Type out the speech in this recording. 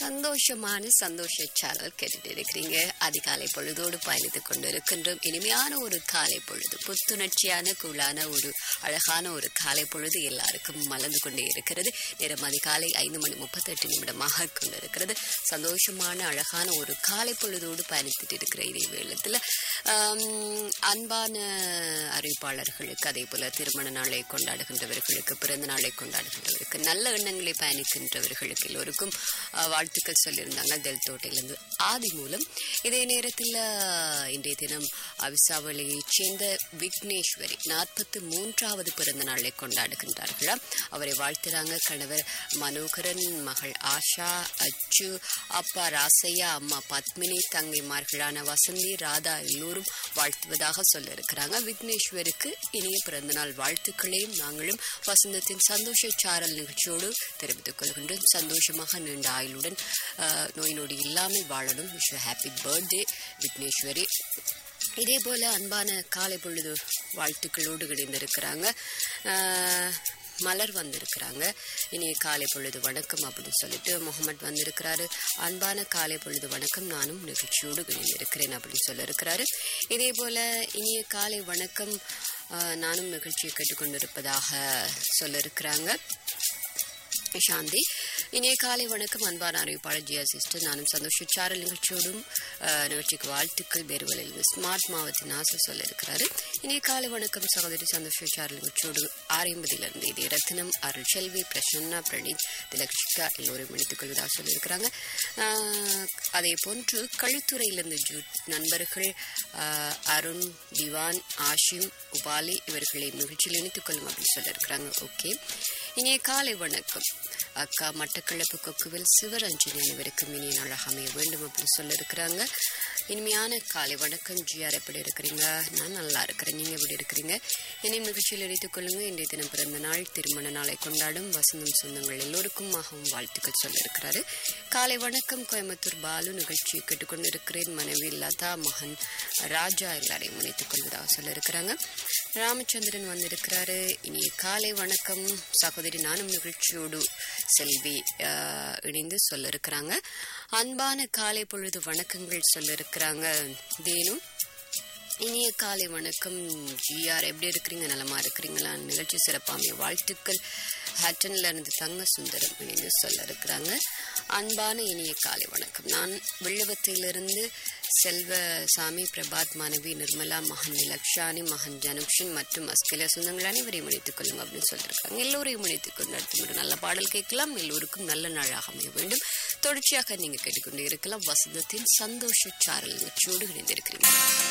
சந்தோஷமான சந்தோஷ சேனல் கேட்டுட்டு இருக்கிறீங்க அதிகாலை பொழுதோடு பயணித்துக் கொண்டிருக்கின்றோம் இனிமையான ஒரு காலை பொழுது புத்துணர்ச்சியான கூழான ஒரு அழகான ஒரு காலை பொழுது எல்லாருக்கும் மலர்ந்து கொண்டே இருக்கிறது நேரம் அதிகாலை ஐந்து மணி முப்பத்தெட்டு நிமிடமாக கொண்டிருக்கிறது சந்தோஷமான அழகான ஒரு காலை பொழுதோடு பயணித்துட்டு இருக்கிற இதே வேளத்தில் அன்பான அறிவிப்பாளர்களுக்கு அதே போல திருமண நாளை கொண்டாடுகின்றவர்களுக்கு பிறந்த நாளை கொண்டாடுகின்றவருக்கு நல்ல எண்ணங்களை பயணிக்கின்றவர்களுக்கு எல்லோருக்கும் அஹ், வாழ்த்துக்கள் சொல்லியிருந்தாங்க தெல் தோட்டையிலிருந்து ஆதி மூலம் இதே நேரத்தில் இன்றைய தினம் அவிசாவளியைச் சேர்ந்த விக்னேஸ்வரி நாற்பத்தி மூன்றாவது பிறந்த நாளை கொண்டாடுகின்றார்களாம் அவரை வாழ்த்துறாங்க கணவர் மனோகரன் மகள் ஆஷா அச்சு அப்பா ராசையா அம்மா பத்மினி தங்கைமார்களான வசந்தி ராதா எல்லோரும் வாழ்த்துவதாக சொல்லியிருக்கிறாங்க விக்னேஸ்வருக்கு இனிய பிறந்தநாள் வாழ்த்துக்களையும் நாங்களும் வசந்தத்தின் சந்தோஷ சாரல் நிகழ்ச்சியோடு தெரிவித்துக் கொள்கின்றோம் சந்தோஷமாக நீண்ட ஆயுளுடன் அஹ், நோய் நொடி இல்லாமல் வாழணும் விஷ் ஹாப்பி பர்த்டே விக்னேஸ்வரி இதே போல அன்பான காலை பொழுது வாழ்த்துக்களோடு இணைந்திருக்கிறாங்க அஹ், மலர் வந்திருக்கிறாங்க இனிய காலை பொழுது வணக்கம் அப்படின்னு சொல்லிட்டு முகமது வந்திருக்கிறாரு அன்பான காலை பொழுது வணக்கம் நானும் நிகழ்ச்சியோடு இணைந்திருக்கிறேன் அப்படின்னு சொல்லியிருக்கிறாரு இதே போல இனிய காலை வணக்கம் அஹ், நானும் நிகழ்ச்சியை கேட்டுக்கொண்டிருப்பதாக சொல்லியிருக்கிறாங்க சாந்தி இனிய காலை வணக்கம் அன்பான அறிவிப்பாளர் ஜியா சிஸ்டர் நானும் சந்தோஷ சாரல் நிகழ்ச்சியோடும் அஹ், நிகழ்ச்சிக்கு வாழ்த்துக்கள் பேருவலில் ஸ்மார்ட் மாவத்தின் ஆசை சொல்லியிருக்கிறாரு இனிய காலை வணக்கம் சகோதரி சந்தோஷ சாரல் நிகழ்ச்சியோடு ஆரம்பதிலிருந்து இதே ரத்னம் அருள் செல்வி பிரசன்னா பிரணீத் திலக்ஷிகா எல்லோரும் இணைத்துக் கொள்வதாக சொல்லியிருக்கிறாங்க அஹ், அதே போன்று கழுத்துறையிலிருந்து ஜூ நண்பர்கள் அஹ், அருண் திவான் ஆஷிம் உபாலி இவர்களை நிகழ்ச்சியில் இணைத்துக் கொள்ளும் அப்படின்னு சொல்லியிருக்கிறாங்க ஓகே இனிய காலை வணக்கம் அக்கா மட்டக்களப்பு கொக்குவில் சிவரஞ்சனி அனைவருக்கும் இனிய நாளாக அமைய வேண்டும் அப்படின்னு சொல்லியிருக்கிறாங்க இனிமையான காலை வணக்கம் ஜிஆர் எப்படி இருக்கிறீங்க நான் நல்லா இருக்கிறேன் நீங்கள் எப்படி இருக்கிறீங்க என்னையும் நிகழ்ச்சியில் இணைத்துக் கொள்ளுங்க இன்றைய தினம் பிறந்த நாள் திருமண நாளை கொண்டாடும் வசந்தம் சொந்தங்கள் எல்லோருக்கும் ஆகவும் வாழ்த்துக்கள் சொல்லியிருக்கிறாரு காலை வணக்கம் கோயம்புத்தூர் பாலு நிகழ்ச்சியை கேட்டுக்கொண்டிருக்கிறேன் மனைவி லதா மகன் ராஜா எல்லாரையும் இணைத்துக் கொள்வதாக சொல்லியிருக்கிறாங்க ராமச்சந்திரன் வந்திருக்கிறாரு இனிய காலை வணக்கம் சகோதரி நானும் நிகழ்ச்சியோடு செல்வி ஆஹ், இணைந்து சொல்ல இருக்கிறாங்க அன்பான காலை பொழுது வணக்கங்கள் சொல்ல இருக்கிறாங்க தேனு இனிய காலை வணக்கம் ஜிஆர் எப்படி இருக்கிறீங்க நலமா இருக்கிறீங்களா நிகழ்ச்சி சிறப்பாமிய வாழ்த்துக்கள் ஹட்டன்ல இருந்து தங்க சுந்தரம் இணைந்து சொல்ல இருக்கிறாங்க அன்பான இனிய காலை வணக்கம் நான் விழுவத்திலிருந்து செல்வசாமி பிரபாத் மனைவி நிர்மலா மகன் லக்ஷானி மகன் ஜனக்ஷன் மற்றும் அஸ்கில சொந்தங்கள் அனைவரையும் இணைத்துக் கொள்ளுங்க அப்படின்னு சொல்லியிருக்காங்க எல்லோரையும் இணைத்துக் கொண்டு அடுத்த ஒரு நல்ல பாடல் கேட்கலாம் எல்லோருக்கும் நல்ல நாளாக அமைய வேண்டும் தொடர்ச்சியாக நீங்க கேட்டுக்கொண்டு இருக்கலாம் வசந்தத்தின் சந்தோஷ சாரல் நிகழ்ச்சியோடு இணைந்திருக்கிறீங்க